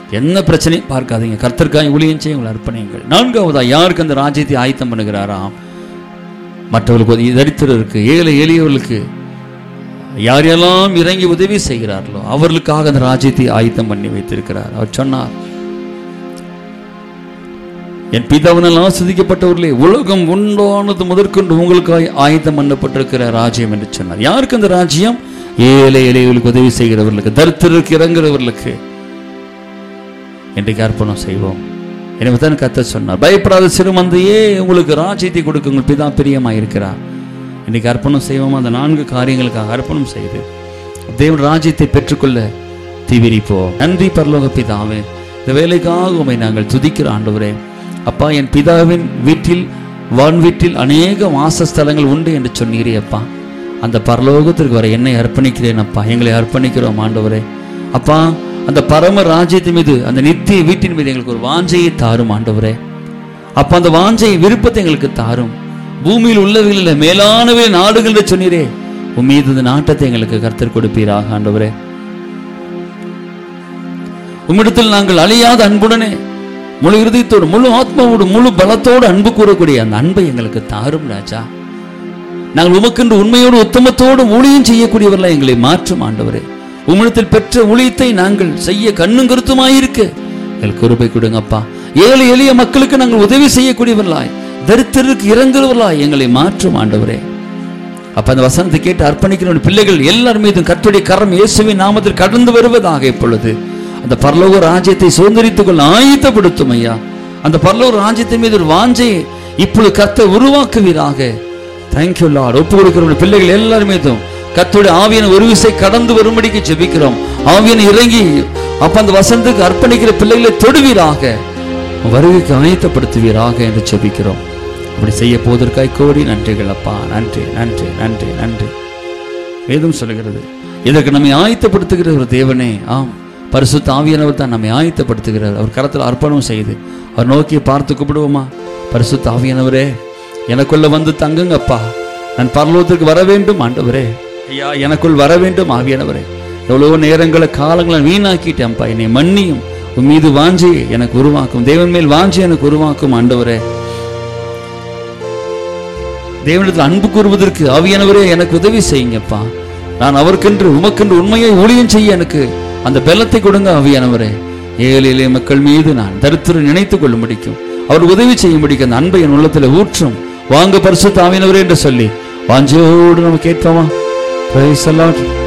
என்ன பிரச்சனையும் பார்க்காதீங்க கர்த்தருக்காய் ஊழியம் செய்ய உங்களை அர்ப்பணியுங்கள் நான்காவதா யாருக்கு அந்த ராஜ்யத்தை ஆயத்தம் பண்ணுகிறாராம் மற்றவர்களுக்கு உதவி தரித்திரருக்கு ஏழை எளியவர்களுக்கு யார் யாரெல்லாம் இறங்கி உதவி செய்கிறார்களோ அவர்களுக்காக அந்த ராஜ்யத்தை ஆயத்தம் பண்ணி வைத்திருக்கிறார் அவர் சொன்னார் என் பிதாவினால் ஆசிரிக்கப்பட்டவர்களே உலகம் உண்டானது முதற்கொண்டு உங்களுக்காய் ஆயத்தம் பண்ணப்பட்டிருக்கிற ராஜ்யம் என்று சொன்னார் யாருக்கு அந்த ராஜ்யம் ஏழை எளியவர்களுக்கு உதவி செய்கிறவர்களுக்கு தரித்திரருக்கு இறங்குறவர்களுக்கு இன்றைக்கு அர்ப்பணம் செய்வோம் எனவே தான் கத்த சொன்னார் பயப்படாத சிறுமந்தையே உங்களுக்கு ராஜ்யத்தை கொடுக்க உங்கள் பிதா பிரியமாக இருக்கிறார் இன்னைக்கு அர்ப்பணம் செய்வோம் அந்த நான்கு காரியங்களுக்காக அர்ப்பணம் செய்து தேவன் ராஜ்யத்தை பெற்றுக்கொள்ள திவிரிப்போம் நன்றி பரலோக பிதாவே இந்த வேலைக்காக உமை நாங்கள் துதிக்கிற ஆண்டவரே அப்பா என் பிதாவின் வீட்டில் வான் வீட்டில் அநேக வாசஸ்தலங்கள் உண்டு என்று சொன்னீரே அப்பா அந்த பரலோகத்திற்கு வர என்னை அர்ப்பணிக்கிறேன் அப்பா எங்களை அர்ப்பணிக்கிறோம் ஆண்டவரே அப்பா அந்த பரம ராஜ்யத்தின் மீது அந்த நித்திய வீட்டின் மீது எங்களுக்கு ஒரு வாஞ்சையை தாரும் ஆண்டவரே அப்ப அந்த வாஞ்சை விருப்பத்தை எங்களுக்கு தாரும் பூமியில் உள்ளவைகளில் மேலானவை நாடுகள் என்று சொன்னீரே உன் மீது இந்த நாட்டத்தை எங்களுக்கு கர்த்தர் கொடுப்பீராக ஆண்டவரே உம்மிடத்தில் நாங்கள் அழியாத அன்புடனே முழு இருதயத்தோடு முழு ஆத்மாவோடு முழு பலத்தோடு அன்பு கூறக்கூடிய அந்த அன்பை எங்களுக்கு தாரும் ராஜா நாங்கள் உமக்கென்று உண்மையோடு உத்தமத்தோடு ஊழியம் செய்யக்கூடியவர்களாக எங்களை மாற்றும் ஆண்டவரே உம்மிடத்தில் பெற்ற ஊழியத்தை நாங்கள் செய்ய கண்ணும் கருத்துமாயிருக்க எங்களுக்கு கிருபை கொடுங்கப்பா ஏழை எளிய மக்களுக்கு நாங்கள் உதவி செய்யக்கூடியவர்களாய் தரித்திரருக்கு இறங்குறவர்களாய் எங்களை மாற்றும் ஆண்டவரே அப்ப அந்த வசனத்தை கேட்டு அர்ப்பணிக்கிற பிள்ளைகள் எல்லார் மீதும் கர்த்தருடைய கரம் இயேசுவின் நாமத்தில் கடந்து வருவதாக இப்பொழுது அந்த பரலோக ராஜ்யத்தை சுதந்திரித்துக் கொள்ள ஆயத்தப்படுத்தும் ஐயா அந்த பரலோக ராஜ்யத்தின் மீது ஒரு வாஞ்சையை இப்பொழுது கர்த்தர் உருவாக்குவீராக தேங்க்யூ லார்ட் ஒப்பு கொடுக்கிற பிள்ளைகள் எல்லார் மீதும் கர்த்தருடைய ஆவியான ஒரு விசை கடந்து வரும்படிக்கு ஜெபிக்கிறோம் ஆவியன் இறங்கி அப்ப அந்த வசனத்துக்கு அர்ப்பணிக்கிற பிள்ளைகளை தொடுவீராக வருகைக்கு ஆயத்தப்படுத்துவீராக என்று ஜெபிக்கிறோம் அப்படி செய்ய போவதற்காய் கோடி நன்றிகள் அப்பா நன்றி நன்றி நன்றி நன்றி வேதம் சொல்லுகிறது இதற்கு நம்மை ஆயத்தப்படுத்துகிற ஒரு தேவனே ஆம் பரிசுத்த ஆவியானவர் தான் நம்மை ஆயத்தப்படுத்துகிறார் அவர் கரத்தில் அர்ப்பணம் செய்து அவர் நோக்கி பார்த்து கூப்பிடுவோமா பரிசுத்த ஆவியானவரே எனக்குள்ள வந்து தங்குங்கப்பா நான் பரலோகத்திற்கு வர வேண்டும் ஆண்டவரே ஐயா எனக்குள் வர வேண்டும் ஆவியானவரே எவ்வளவோ நேரங்களை காலங்களை வீணாக்கிட்டேன்ப்பா என்னை மன்னியும் உன் மீது வாஞ்சி எனக்கு உருவாக்கும் தேவன் மேல் வாஞ்சி எனக்கு உருவாக்கும் ஆண்டவரே தேவனிடத்தில் அன்பு கூறுவதற்கு ஆவியானவரே எனக்கு உதவி செய்யுங்கப்பா நான் அவருக்கென்று உமக்கென்று உண்மையை ஊழியம் செய்ய எனக்கு அந்த பெலத்தை கொடுங்க ஆவியானவரே ஏழை எளிய மக்கள் மீது நான் தரித்திரம் நினைத்துக் கொள்ள முடிக்கும் அவர் உதவி செய்ய முடிக்கும் அந்த அன்பை என் உள்ளத்தில் ஊற்றும் வாங்க பரிசுத்த ஆவியானவரே என்று சொல்லி வாஞ்சையோடு நம்ம கேட்போமா Praise the Lord.